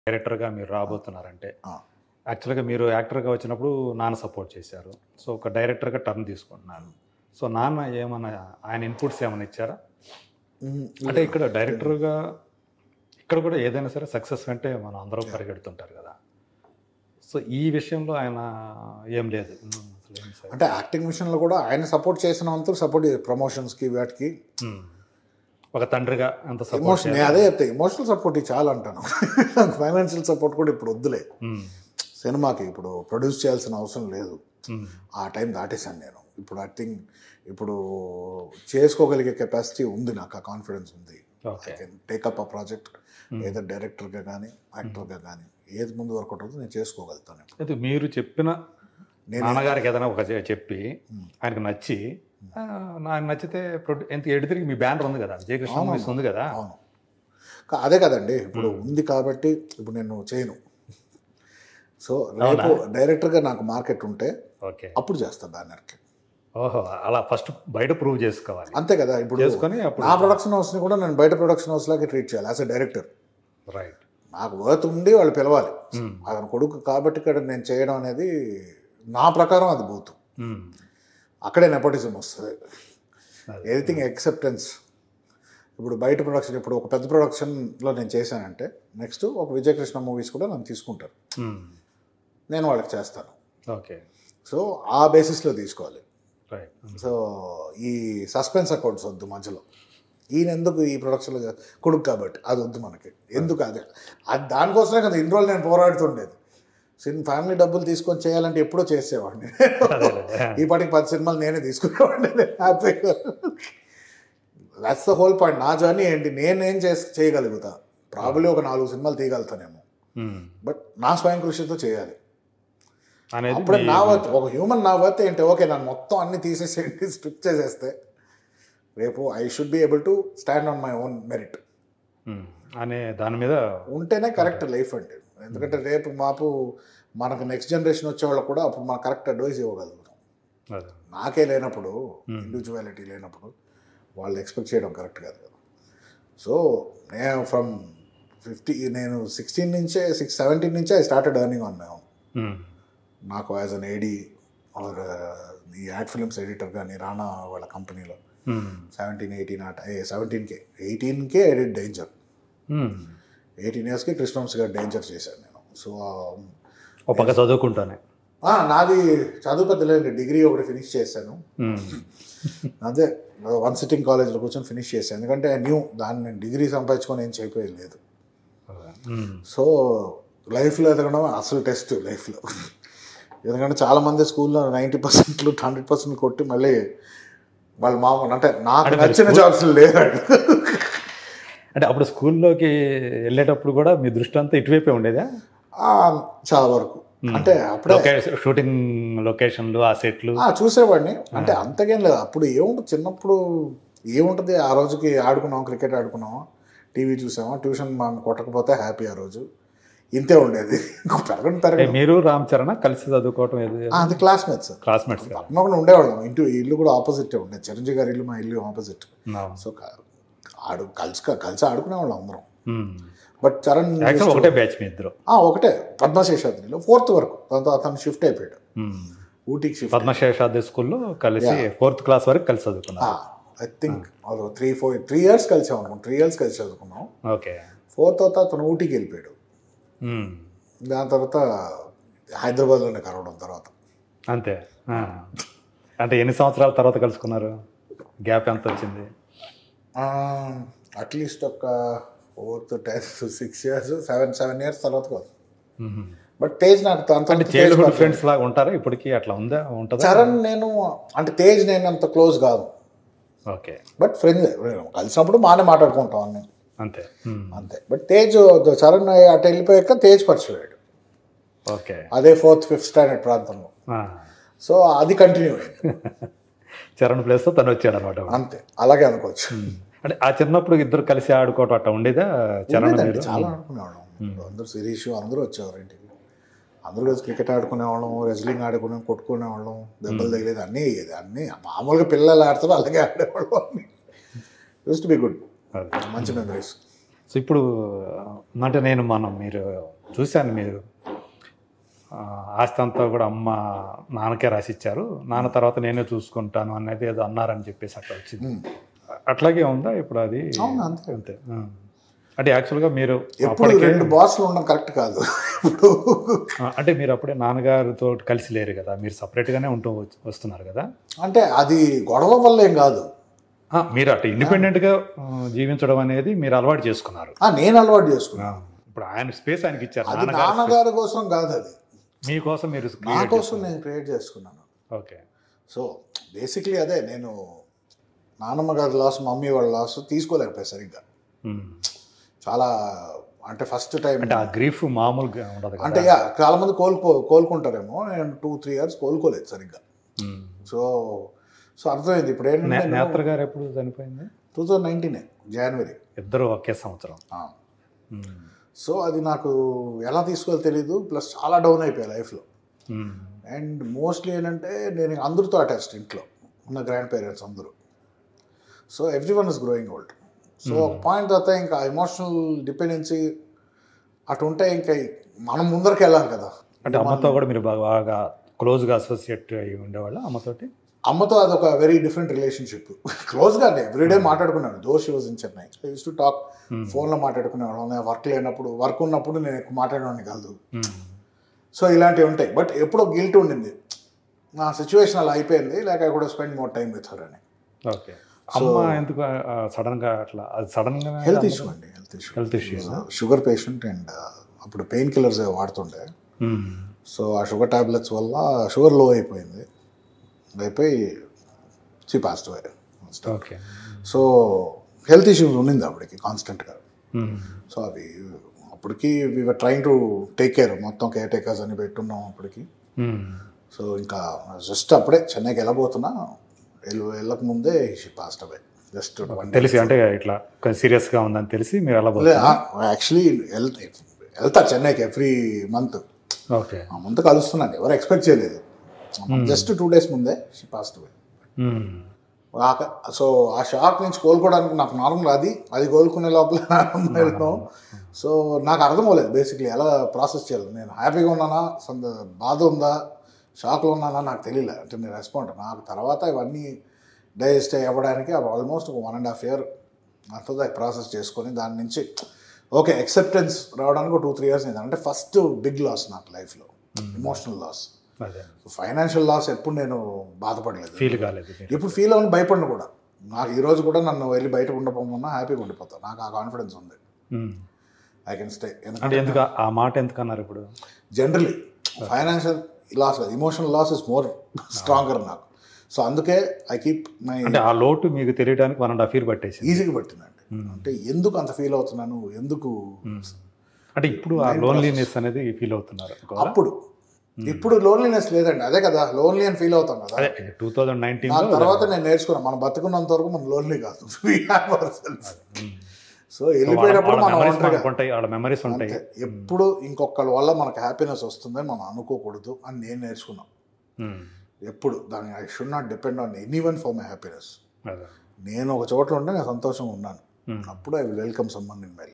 డైరెక్టర్గా మీరు రాబోతున్నారంటే ఆ. యాక్చువల్గా మీరు యాక్టర్గా వచ్చినప్పుడు నాన్న సపోర్ట్ చేశారు సో ఒక డైరెక్టర్గా టర్న్ తీసుకుంటున్నాను సో నాన్న ఏమన్నా ఆయన ఇన్పుట్స్ ఏమైనా ఇచ్చారా మ్మ్. అంటే ఇక్కడ డైరెక్టర్గా ఇక్కడ కూడా ఏదైనా సరే సక్సెస్ అంటే మనం అందరం పరిగెడుతుంటారు కదా సో ఈ విషయంలో ఆయన ఏం లేదు ఉమ్, అసలు ఏం సరే. అంటే యాక్టింగ్ విషయంలో కూడా ఆయన సపోర్ట్ చేసినంత సపోర్ట్ ప్రమోషన్స్కి వాటికి ఉమ్. ఒక తండ్రిగా అంత సపోర్ట్ ఎమోషన్ నేను అదే చెప్తే ఎమోషనల్ సపోర్ట్ చాలా అంటాను ఫైనాన్షియల్ సపోర్ట్ కూడా ఇప్పుడు వద్దులే సినిమాకి ఇప్పుడు ప్రొడ్యూస్ చేయాల్సిన అవసరం లేదు ఆ టైం దాటేశాను నేను ఇప్పుడు యాక్టింగ్ ఇప్పుడు చేసుకోగలిగే కెపాసిటీ ఉంది నాకు ఆ కాన్ఫిడెన్స్ ఉంది I okay can take up a project ఏదో డైరెక్టర్గా కానీ యాక్టర్గా కానీ ఏది ముందు వర్క్ అవుతుందో నేను చేసుకోగలుగుతాను అయితే మీరు చెప్పిన నేను- నాన్నగారికి ఏదైనా ఒక చె- చెప్పి ఆయనకు నచ్చి ఆ, నాకు నచ్చితే ప్రొడ్యూ ఎంత ఎడు తిరిగి మీ బ్యానర్ ఉంది కదా జయకృష్ణ మూవీస్ ఉంది కదా అవును కా- అదే కదండి ఇప్పుడు ఉంది కాబట్టి ఇప్పుడు నేను చేయను సో రేపు డైరెక్టర్గా నాకు మార్కెట్ ఉంటే ఓకే అప్పుడు చేస్తా బ్యానర్కి ఓహో అలా ఫస్ట్ బయట ప్రూవ్ చేసుకోవాలి అంతే కదా ఇప్పుడు చేసుకొని అప్పుడు నా ప్రొడక్షన్ హౌస్ని కూడా నేను బయట ప్రొడక్షన్ హౌస్ లాగే ట్రీట్ చేయాలి యాజ్ అ డైరెక్టర్ రైట్ నాకు వర్త్ ఉండి వాళ్ళు పిలవాలి అతని కొడుకు కాబట్టి ఇక్కడ నేను చేయడం అనేది నా ప్రకారం అది బూతు అక్కడే నెపోటిజం వస్తుంది ఎనీథింగ్ ఎక్సెప్టెన్స్ ఇప్పుడు బయట ప్రొడక్షన్ ఇప్పుడు ఒక పెద్ద ప్రొడక్షన్లో నేను చేశానంటే నెక్స్ట్ ఒక విజయకృష్ణ మూవీస్ కూడా నన్ను తీసుకుంటారు నేను వాళ్ళకి చేస్తాను ఓకే సో ఆ బేసిస్లో తీసుకోవాలి రైట్ సో ఈ సస్పెన్స్ అకౌంట్స్ వద్దు మధ్యలో ఈయన ఎందుకు ఈ ప్రొడక్షన్లో చే- కొడుకు కాబట్టి అది వద్దు మనకి ఎందుకు అదే అది దానికోసమే కదా ఇన్ని రోజులు నేను పోరాడుతుండేది సినిమా ఫ్యామిలీ డబ్బులు తీసుకొని చేయాలంటే ఎప్పుడో చేసేవాడిని ఈ పాటికి పది సినిమాలు నేనే తీసుకునేవాడిని హ్యాపీగా దట్స్ ద హోల్ పాయింట్ నా జర్నీ ఏంటి నేనేం చేసి చేయగలుగుతా ప్రాబ్లీ ఒక నాలుగు సినిమాలు తీయగలుగుతానేమో బట్ నా స్వయం కృషితో చేయాలి అనేది అప్పుడే మీ- నా వర్త్ ఒక హ్యూమన్ నా వర్త్ ఏంటి ఓకే నన్ను మొత్తం అన్ని తీసేసేయండి స్ట్రిప్ చేసేస్తే రేపు I should be able to stand on my own merit um, అనే దాని మీద ఉంటేనే కరెక్ట్ లైఫ్ అండి ఎందుకంటే రేపు మాపు మనకు నెక్స్ట్ జనరేషన్ వచ్చే వాళ్ళకు కూడా అప్పుడు మనం కరెక్ట్ అడ్వైస్ ఇవ్వగలుగుతాం అదే నాకే లేనప్పుడు ఇండివిజువాలిటీ లేనప్పుడు వాళ్ళు ఎక్స్పెక్ట్ చేయడం కరెక్ట్ కాదు కదా సో నేను ఫ్రమ్ ఫిఫ్టీ నేను సిక్స్టీన్ నుంచే సిక్స్ సెవెంటీన్ నుంచే I started earning on my own um, నాకు యాజ్ అన్ ఏడీ ఆర్ ఈ యాడ్ ఫిల్మ్స్ ఎడిటర్ కానీ రానా వాళ్ళ కంపెనీలో ఉమ్, సెవెంటీన్ ఎయిటీన్ ఆట సెవెంటీన్కే ఎయిటీన్కే ఎడిట్ డేంజర్ ఉమ్. ఎయిటీన్ ఇయర్స్కి కృష్ణవంశీ గారు డేంజర్ చేశాను నేను సో ఒక పక్క చదువుకుంటానే నాది చదువు పెద్ద లేదు డిగ్రీ ఒకటి ఫినిష్ చేశాను ఉమ్, అదే వన్ సిట్టింగ్ కాలేజ్లో కూర్చొని ఫినిష్ చేశాను ఎందుకంటే న్యూ దాన్ని నేను డిగ్రీ సంపాదించుకొని ఏం చేయకపోయేది లేదు అదే. ఉమ్, సో లైఫ్లో ఎదగడం అసలు టెస్ట్ లైఫ్లో ఎందుకంటే చాలామంది స్కూల్లో నైంటీ పర్సెంట్లు హండ్రెడ్ పర్సెంట్ కొట్టి మళ్ళీ వాళ్ళు మామూలు అంటే నాకు అంటే మరి నచ్చిన జాబ్స్ లేరండి అంటే అప్పుడు స్కూల్లోకి వెళ్ళేటప్పుడు కూడా మీ దృష్టి అంతా ఇటువైపే ఉండేదా ఆ, చాలా వరకు అంటే అప్పుడే లొకేషన్ షూటింగ్ లొకేషన్లు ఆ సెట్లు ఆ, చూసేవాడిని అంటే అంతకేం లేదు అప్పుడు ఏముంటుంది చిన్నప్పుడు ఏముంటుంది ఆ రోజుకి ఆడుకున్నాం క్రికెట్ ఆడుకున్నాము టీవీ చూసామా ట్యూషన్ మనం కొట్టకపోతే హ్యాపీ ఆ రోజు ఇంతే ఉండేది ఇంకో పెరగడం పెరగడం మీరు రామ్ చరణ్ కలిసి చదువుకోవటం ఏది ఆ, అది క్లాస్మేట్స్ క్లాస్మేట్స్ కదా పక్కన ఉండేవాళ్ళం ఇంటి ఇల్లు కూడా ఆపోజిట్ ఉండేది చిరంజీవి గారి ఇల్లు మా ఇల్లు ఆపోజిట్ అవును. సో క- ఆడు కలిసి కలిసి ఆడుకునేవాళ్ళం అందరం ఉమ్. బట్ చరణ్ యాక్చువల్ ఒకటే బ్యాచ్ మీ ఇద్దరు ఆ, ఒకటే పద్మశేషాద్రిలో ఫోర్త్ వరకు దాంతో అతను షిఫ్ట్ అయిపోయాడు ఉమ్. ఊటీకి షిఫ్ట్ పద్మశేషాద్రి స్కూల్లో కలిసి ఫోర్త్ క్లాస్ వరకు కలిసి చదువుకున్నారు I think three four three years కలిసాం అనుకున్నాం త్రీ ఇయర్స్ కలిసి చదువుకున్నాం ఓకే ఫోర్త్ తర్వాత అతను ఊటీకి వెళ్ళిపోయాడు ఉమ్. దాని తర్వాత హైదరాబాద్లోనే కలవడం తర్వాత అంతే ఆ. అంటే ఎన్ని సంవత్సరాల తర్వాత కలుసుకున్నారు గ్యాప్ ఎంత వచ్చింది అట్లీస్ట్ ఒక fourth tenth six years seven seven years తర్వాత కాదు ఉమ్. బట్ తేజ్ నాకు అంత అంటే చైల్డ్హుడ్ ఫ్రెండ్స్ లాగా ఉంటారా ఇప్పటికీ అట్లా ఉందా ఉంటుందా చరణ్ నేను అంటే తేజ్ నేను అంత క్లోజ్ కాదు ఓకే బట్ ఫ్రెండ్స్ కలిసినప్పుడు బాగానే మాట్లాడుకుంటాం అన్ని అంతే ఉమ్. అంతే బట్ తేజ్ చరణ్ అటు వెళ్ళిపోయాక తేజ్ పరిచయం అయ్యాడు ఓకే అదే ఫోర్త్ ఫిఫ్త్ స్టాండర్డ్ ప్రాంతంలో ఆ. సో అది కంటిన్యూ అయింది చరణ్ ప్లేస్తో తను వచ్చాడు అనమాట అంతే అలాగే అనుకోవచ్చు అంటే ఆ చిన్నప్పుడు ఇద్దరు కలిసి ఆడుకోవటం అట్లా ఉండేదా చరణ్ ఉండేదండి, మీరు చాలా ఆడుకునేవాళ్ళం అందరూ శిరీష్ అందరూ వచ్చేవారు ఇంటికి అందరూ కలిసి క్రికెట్ ఆడుకునేవాళ్ళం రెజ్లింగ్ ఆడుకునే కొట్టుకునేవాళ్ళం దెబ్బలు తగిలేది అన్నీ అయ్యేది అన్నీ మామూలుగా పిల్లలు ఆడతారు అలాగే ఆడేవాళ్ళం యూస్ టు బి గుడ్ అదే మంచి మెమరీస్ సో ఇప్పుడు అంటే నేను మనం మీరు చూశాను మీరు ఆ, ఆస్తి అంతా కూడా అమ్మ నాన్నకే రాసిచ్చారు నాన్న తర్వాత నేనే చూసుకుంటాను అనేది ఏదో అన్నారని చెప్పేసి అట్లా వచ్చింది ఉమ్. అట్లాగే ఉందా ఇప్పుడు అది అవును, అంతే. అంతే ఆ. అంటే యాక్చువల్గా మీరు ఎప్పుడు అప్పటికే రెండు బాస్లు ఉండడం కరెక్ట్ కాదు ఇప్పుడు ఆ, అంటే మీరు అప్పుడే నాన్నగారితో కలిసి లేరు కదా మీరు సపరేట్గానే ఉంటూ వచ్- వస్తున్నారు కదా అంటే అది గొడవ వల్ల ఏం కాదు ఆ, మీరు అట్లా ఇండిపెండెంట్గా ఆ, జీవించడం అనేది మీరు అలవాటు చేసుకున్నారు ఆ, నేను అలవాటు చేసుకున్నాను ఆ, ఇప్పుడు ఆయన స్పేస్ ఆయనకి ఇచ్చారు అది నాన్నగారు నాన్నగారి కోసం కాదు అది మీకోసం మీరు నా create కోసం నేను క్రియేట్ చేసుకున్నాను ఓకే సో బేసిక్లీ అదే నేను నాన్నమ్మ గారి లాస్ మమ్మీ వాళ్ళ లాస్ తీసుకోలేకపోయా సరిగ్గా ఉమ్. చాలా అంటే ఫస్ట్ టైం అంటే ఆ గ్రీఫ్ మామూలుగా ఉండదు కదా అంటే యా చాలా మంది కోలుకో కోలుకుంటారేమో నేను టూ త్రీ ఇయర్స్ కోలుకోలేదు సరిగ్గా ఉమ్. సో సో అర్థమైంది ఇప్పుడు నే- ఏంటంటే నేత్ర గారు ఎప్పుడు చనిపోయింది టూ థౌజండ్ నైన్టీనే జనవరి ఇద్దరు ఒకే సంవత్సరం ఉమ్. సో అది నాకు ఎలా తీసుకోవాలో తెలీదు ప్లస్ చాలా డౌన్ అయిపోయా లైఫ్లో ఉమ్. అండ్ మోస్ట్లీ ఏంటంటే నేను అందరితో అటాచ్డ్ ఇంట్లో ఉన్న గ్రాండ్ పేరెంట్స్ అందరూ so everyone is growing old so ఒక పాయింట్ తర్వాత ఇంకా ఎమోషనల్ డిపెండెన్సీ అటు ఉంటే ఇంకా మనం ముందరికి వెళ్ళాలి కదా అంటే అమ్మతో కూడా మీరు బాగా బాగా క్లోజ్గా అసోసియేట్ అయ్యి ఉండేవాళ్ళ అమ్మతోటి అమ్మతో అదొక వెరీ డిఫరెంట్ రిలేషన్షిప్ క్లోజ్గా ఎవ్రీడే మాట్లాడుకున్నాను though she was in Chennai used to talk ఫోన్లో మాట్లాడుకునేవాళ్ళం వర్క్ లేనప్పుడు వర్క్ ఉన్నప్పుడు నేను ఎక్కువ మాట్లాడేవాడిని కాదు ఉమ్. సో ఇలాంటివి ఉంటాయి బట్ ఎప్పుడో గిల్ట్ ఉండింది నా సిచ్యువేషన్ అలా అయిపోయింది లేక ఐ కూడా spend more time with her అని ఓకే అమ్మ ఎందుకు సడన్ గా అట్లా అది సడన్ గా హెల్త్ ఇష్యూ అండి health issue health issues sugar patient and అప్పుడు పెయిన్ కిల్లర్స్ వాడుతుండే సో ఆ షుగర్ టాబ్లెట్స్ వల్ల షుగర్ లో అయిపోయింది అయిపోయి చి passed okay so health issues ఉండింది అప్పటికి కాన్స్టెంట్గా సో అవి అప్పటికి we're trying to take care మొత్తం కేర్ టేకర్స్ అని పెట్టున్నాం అప్పటికి సో ఇంకా జస్ట్ అప్పుడే చెన్నైకి వెళ్ళబోతున్నా వెళ్ళ వెళ్ళక ముందే she passed away just one తెలిసి అంటే ఇట్లా సీరియస్ గా ఉందని తెలిసి మీరు ఎలా యాక్చువల్లీ వెళ్తా వెళ్తా చెన్నైకి ఎవ్రీ మంత్ ఓకే ఆ మంత్ కలుస్తున్నాను ఎవరు ఎక్స్పెక్ట్ చేయలేదు జస్ట్ టూ డేస్ ముందే షీ పాస్ట్ అవే సో ఆ షాక్ నుంచి కోలుకోవడానికి నాకు నార్మల్ అది అది కోలుకునే లోపల నార్మల్ వెళ్ళడం సో నాకు అర్థం అవ్వలేదు బేసిక్లీ ఎలా ప్రాసెస్ చేయాలి నేను హ్యాపీగా ఉన్నానా సంద బాధ ఉందా షాక్లో ఉన్నానా నాకు తెలియలే అంటే నేను రెస్పాండ్ నాకు తర్వాత ఇవన్నీ డైజెస్ట్ అవ్వడానికి ఆల్మోస్ట్ ఒక వన్ అండ్ హాఫ్ ఇయర్ నాతో ప్రాసెస్ చేసుకొని దాని నుంచి ఓకే ఎక్సెప్టెన్స్ రావడానికి ఒక టూ త్రీ ఇయర్స్ అంటే ఫస్ట్ బిగ్ లాస్ నాకు లైఫ్లో ఎమోషనల్ లాస్ అదే ఫైనాన్షియల్ లాస్ ఎప్పుడు నేను బాధపడలేదు ఫీల్ కాలేదు మీరు. ఇప్పుడు ఫీల్ అవ్వని భయపడిన కూడా నాకు ఈ రోజు కూడా నన్ను వెళ్ళి బయట ఉండకపోమన్నా హ్యాపీగా ఉండిపోతాను నాకు ఆ కాన్ఫిడెన్స్ ఉంది మ్మ్. ఐ కెన్ స్టే అంటే ఎందుకు ఆ- ఆ మాట ఎందుకు అన్నారు ఇప్పుడు generally financial loss emotional loss is more stronger నాకు సో అందుకే ఐ కీప్ మై అంటే ఆ లోటు మీకు తెలియడానికి వన్ అండ్ హాఫ్ ఇయర్ పట్టేసింది ఈజీగా పట్టిందండి అంటే ఎందుకు అంత ఫీల్ అవుతున్నాను ఎందుకు అంటే ఇప్పుడు ఆ లోన్లీనెస్ అనేది ఫీల్ అవుతున్నారు అనుకోవాలా? అప్పుడు ఇప్పుడు లోన్లీనెస్ లేదండి అదే కదా లోన్లీ అని ఫీల్ అవుతాం కదా అదే టూ థౌజండ్ నైన్టీన్ దాని తర్వాత నేను నేర్చుకున్నాను మనం బతుకున్నంత వరకు మనం లోన్లీ కాదు We have ourselves. సో వెళ్ళిపోయేటప్పుడు మనం ఒంటరిగా ఉంటాయి వాళ్ళ మెమరీస్ ఉంటాయి ఎప్పుడు ఇంకొకళ్ళ వల్ల మనకు హ్యాపీనెస్ వస్తుందని మనం అనుకోకూడదు అని నేను నేర్చుకున్నాను మ్మ్. ఎప్పుడు దాని I should not depend on anyone for my happiness అదే నేను ఒక చోట్ల ఉంటే నేను సంతోషంగా ఉన్నాను మ్మ్. అప్పుడు I will welcome someone in my